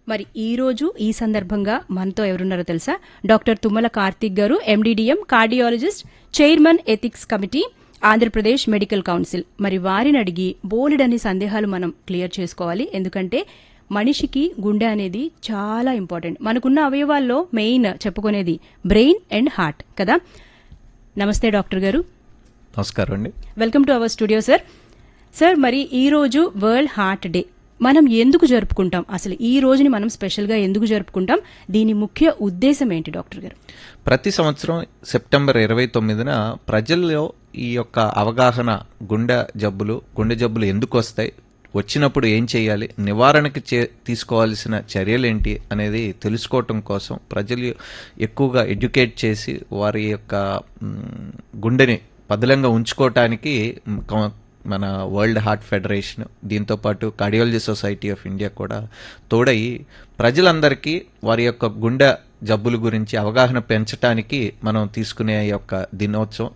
మరి ఈ రోజు ఈ సందర్భంగా మనతో ఎవరున్నారో తెలుసా doctor Tummala Karthik garu MD DM cardiologist chairman ethics committee Andhra Pradesh medical council మరి వారిని అడిగి బోలెడని సందేహాలు మనం క్లియర్ చేసుకోవాలి ఎందుకంటే మనిషికి గుండె అనేది చాలా ఇంపార్టెంట్ మనకున్న అవయవాల్లో మెయిన్ చెప్పుకునేది బ్రెయిన్ అండ్ హార్ట్ కదా నమస్తే డాక్టర్ గారు నమస్కారం అండి welcome to our studio sir sir మరి ఈ రోజు వరల్డ్ హార్ట్ డే మనం ఎందుకు జరుపుకుంటాం అసలు ఈ రోజుని మనం స్పెషల్గా ఎందుకు జరుపుకుంటాం దీని ముఖ్య ఉద్దేశం ఏంటి డాక్టర్ గారు ప్రతి సంవత్సరం సెప్టెంబర్ ఇరవై తొమ్మిదిన ప్రజల్లో ఈ యొక్క అవగాహన గుండె జబ్బులు గుండె జబ్బులు ఎందుకు వస్తాయి వచ్చినప్పుడు ఏం చేయాలి నివారణకి చే తీసుకోవాల్సిన చర్యలేంటి అనేది తెలుసుకోవటం కోసం ప్రజలు ఎక్కువగా ఎడ్యుకేట్ చేసి వారి యొక్క మ్, గుండెని పదిలంగా ఉంచుకోవటానికి మ్, క- మన వరల్డ్ హార్ట్ ఫెడరేషన్ దీంతోపాటు కార్డియాలజీ సొసైటీ ఆఫ్ ఇండియా కూడా తోడయి ప్రజలందరికీ వారి యొక్క గుండె జబ్బుల గురించి అవగాహన పెంచడానికి మనం తీసుకునే యొక్క దినోత్సవం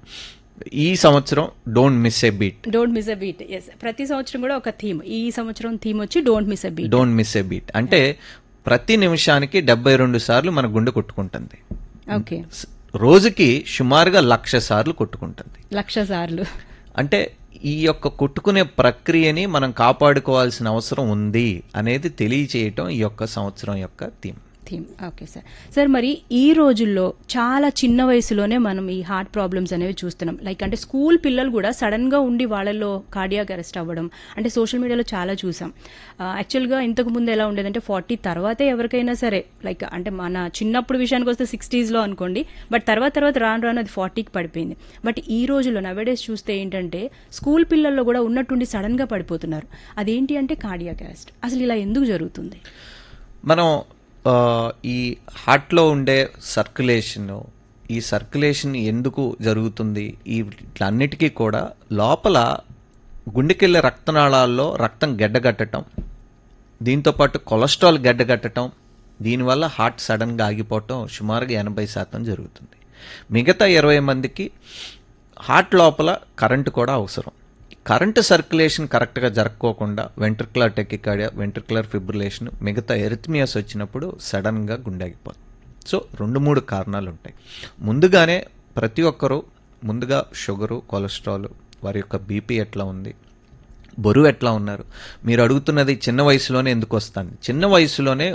ఈ సంవత్సరం don't miss a beat don't miss a beat ఎస్ ప్రతి సంవత్సరం కూడా ఒక థీమ్ ఈ సంవత్సరం థీమ్ వచ్చి don't miss a beat don't miss a beat అంటే ప్రతి నిమిషానికి డెబ్బై రెండు సార్లు మన గుండె కొట్టుకుంటుంది ఓకే స- రోజుకి సుమారుగా లక్ష సార్లు కొట్టుకుంటుంది లక్ష సార్లు అంటే ఈ యొక్క కొట్టుకునే ప్రక్రియని మనం కాపాడుకోవాల్సిన అవసరం ఉంది అనేది తెలియచేయటం ఈ యొక్క సంవత్సరం యొక్క theme theme okay sir sir మరి ఈ రోజుల్లో చాలా చిన్న వయసులోనే మనం ఈ హార్ట్ ప్రాబ్లమ్స్ అనేవి చూస్తున్నాం లైక్ అంటే స్కూల్ పిల్లలు కూడా సడన్ గా ఉండి వాళ్ళలో కార్డియాక్ అరెస్ట్ అవ్వడం అంటే సోషల్ మీడియాలో చాలా చూసాం యాక్చువల్గా ఇంతకు ముందు ఎలా ఉండేదంటే ఫార్టీ తర్వాతే ఎవరికైనా సరే లైక్ అంటే మన చిన్నప్పుడు విషయానికి వస్తే సిక్స్టీస్లో అనుకోండి బట్ తర్వాత తర్వాత రాను రాను అది ఫార్టీకి పడిపోయింది బట్ ఈ రోజుల్లో నవేడేస్ చూస్తే ఏంటంటే స్కూల్ పిల్లల్లో కూడా ఉన్నట్టుండి సడన్ గా పడిపోతున్నారు అదేంటి అంటే కార్డియాక్ అరెస్ట్ అసలు ఇలా ఎందుకు జరుగుతుంది మనం ఆ, ఈ హార్ట్లో ఉండే సర్క్యులేషన్ ఈ సర్క్యులేషన్ ఎందుకు జరుగుతుంది ఈ వీటన్నిటికీ కూడా లోపల గుండెకెళ్ళే రక్తనాళాల్లో రక్తం గడ్డగట్టడం దీంతోపాటు కొలెస్ట్రాల్ గడ్డగట్టడం దీనివల్ల హార్ట్ సడన్గా ఆగిపోవటం సుమారుగా ఎనభై శాతం జరుగుతుంది మిగతా ఇరవై మందికి హార్ట్ లోపల కరెంటు కూడా అవసరం కరెంటు సర్క్యులేషన్ కరెక్ట్గా జరగకోకుండా వెంట్రికులర్ టెకికాడియా వెంట్రికులర్ ఫిబ్రిలేషన్ మిగతా ఎరిథమియాస్ వచ్చినప్పుడు సడన్గా గుండె ఆగిపోతుంది సో రెండు మూడు కారణాలు ఉంటాయి ముందుగానే ప్రతి ఒక్కరూ ముందుగా షుగరు కొలెస్ట్రాల్ వారి యొక్క బీపీ ఎట్లా ఉంది బరువు ఎట్లా ఉన్నారు మీరు అడుగుతున్నది చిన్న వయసులోనే ఎందుకు వస్తుంది చిన్న వయసులోనే